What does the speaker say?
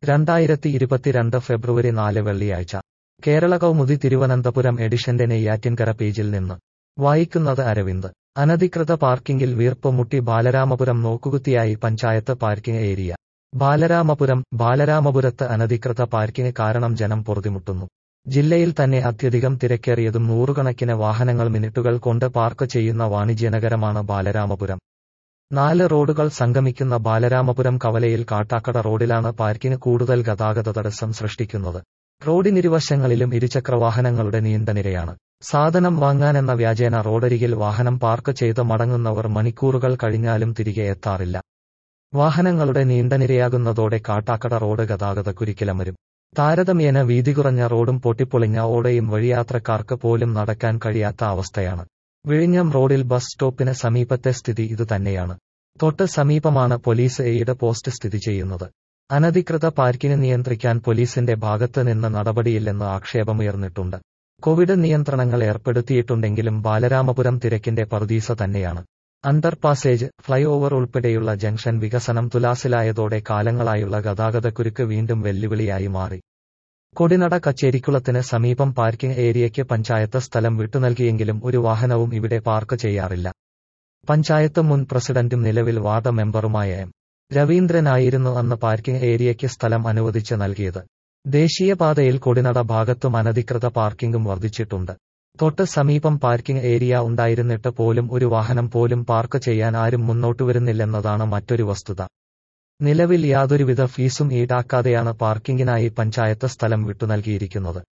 രണ്ടായിരത്തി ഇരുപത്തിരണ്ട് ഫെബ്രുവരി നാല് വെള്ളിയാഴ്ച കേരള കൗമുദി തിരുവനന്തപുരം എഡിഷന്റെ നെയ്യാറ്റിൻകര പേജിൽ നിന്ന് വായിക്കുന്നത് അരവിന്ദ് അനധികൃത പാർക്കിംഗിൽ വീർപ്പ് മുട്ടി ബാലരാമപുരം നോക്കുകുത്തിയായി പഞ്ചായത്ത് പാർക്കിംഗ് ഏരിയ ബാലരാമപുരം ബാലരാമപുരത്ത് അനധികൃത പാർക്കിംഗ് കാരണം ജനം പൊറുതിമുട്ടുന്നു ജില്ലയിൽ തന്നെ അത്യധികം തിരക്കേറിയതും നൂറുകണക്കിന് വാഹനങ്ങൾ മിനിറ്റുകൾ കൊണ്ട് പാർക്ക് ചെയ്യുന്ന വാണിജ്യനഗരമാണ് ബാലരാമപുരം നാല് റോഡുകൾ സംഗമിക്കുന്ന ബാലരാമപുരം കവലയിൽ കാട്ടാക്കട റോഡിലാണ് പാർക്കിംഗ് കൂടുതൽ ഗതാഗത തടസ്സം സൃഷ്ടിക്കുന്നത് റോഡിനിരുവശങ്ങളിലും ഇരുചക്രവാഹനങ്ങളുടെ നീണ്ട നിരയാണ് സാധനം വാങ്ങാനെന്ന വ്യാജേന റോഡരികിൽ വാഹനം പാർക്ക് ചെയ്ത് മടങ്ങുന്നവർ മണിക്കൂറുകൾ കഴിഞ്ഞാലും തിരികെ എത്താറില്ല വാഹനങ്ങളുടെ നീണ്ട നിരയാകുന്നതോടെ കാട്ടാക്കട റോഡ് ഗതാഗതക്കുരുക്കിലമരും താരതമ്യേന വീതി കുറഞ്ഞ റോഡും പൊട്ടിപ്പൊളിഞ്ഞ ഓടയും വഴിയാത്രക്കാർക്ക് പോലും നടക്കാൻ കഴിയാത്ത അവസ്ഥയാണ് വിഴിഞ്ഞം റോഡിൽ ബസ് സ്റ്റോപ്പിന് സമീപത്തെ സ്ഥിതി ഇതുതന്നെയാണ് തൊട്ട് സമീപമാണ് പോലീസ് എയ്ഡ് പോസ്റ്റ് സ്ഥിതി ചെയ്യുന്നത് അനധികൃത പാർക്കിംഗ് നിയന്ത്രിക്കാൻ പോലീസിന്റെ ഭാഗത്ത് നിന്ന് നടപടിയില്ലെന്ന് ആക്ഷേപമുയർന്നിട്ടുണ്ട് കോവിഡ് നിയന്ത്രണങ്ങൾ ഏർപ്പെടുത്തിയിട്ടുണ്ടെങ്കിലും ബാലരാമപുരം തിരക്കിന്റെ പറുദീസ തന്നെയാണ് അണ്ടർപാസേജ് ഫ്ലൈ ഓവർ ഉൾപ്പെടെയുള്ള ജംഗ്ഷൻ വികസനം തുലാസിലായതോടെ കാലങ്ങളായുള്ള ഗതാഗതക്കുരുക്ക് വീണ്ടും വെല്ലുവിളിയായി മാറി കൊടിനട കച്ചേരിക്കുളത്തിന് സമീപം പാർക്കിംഗ് ഏരിയയ്ക്ക് പഞ്ചായത്ത് സ്ഥലം വിട്ടുനൽകിയെങ്കിലും ഒരു വാഹനവും ഇവിടെ പാർക്ക് ചെയ്യാറില്ല പഞ്ചായത്ത് മുൻ പ്രസിഡന്റും നിലവിൽ വാർഡ് മെമ്പറുമായ എം രവീന്ദ്രനായിരുന്നു അന്ന് പാർക്കിംഗ് ഏരിയയ്ക്ക് സ്ഥലം അനുവദിച്ച് നൽകിയത് ദേശീയപാതയിൽ കൊടിനട ഭാഗത്തും അനധികൃത പാർക്കിംഗും വർദ്ധിച്ചിട്ടുണ്ട് തൊട്ട് സമീപം പാർക്കിംഗ് ഏരിയ ഉണ്ടായിരുന്നിട്ട് പോലും ഒരു വാഹനം പോലും പാർക്ക് ചെയ്യാൻ ആരും മുന്നോട്ടുവരുന്നില്ലെന്നതാണ് മറ്റൊരു വസ്തുത നിലവിൽ യാതൊരുവിധ ഫീസും ഈടാക്കാതെയാണ് പാർക്കിംഗിനായി പഞ്ചായത്ത് സ്ഥലം വിട്ടുനൽകിയിരിക്കുന്നത്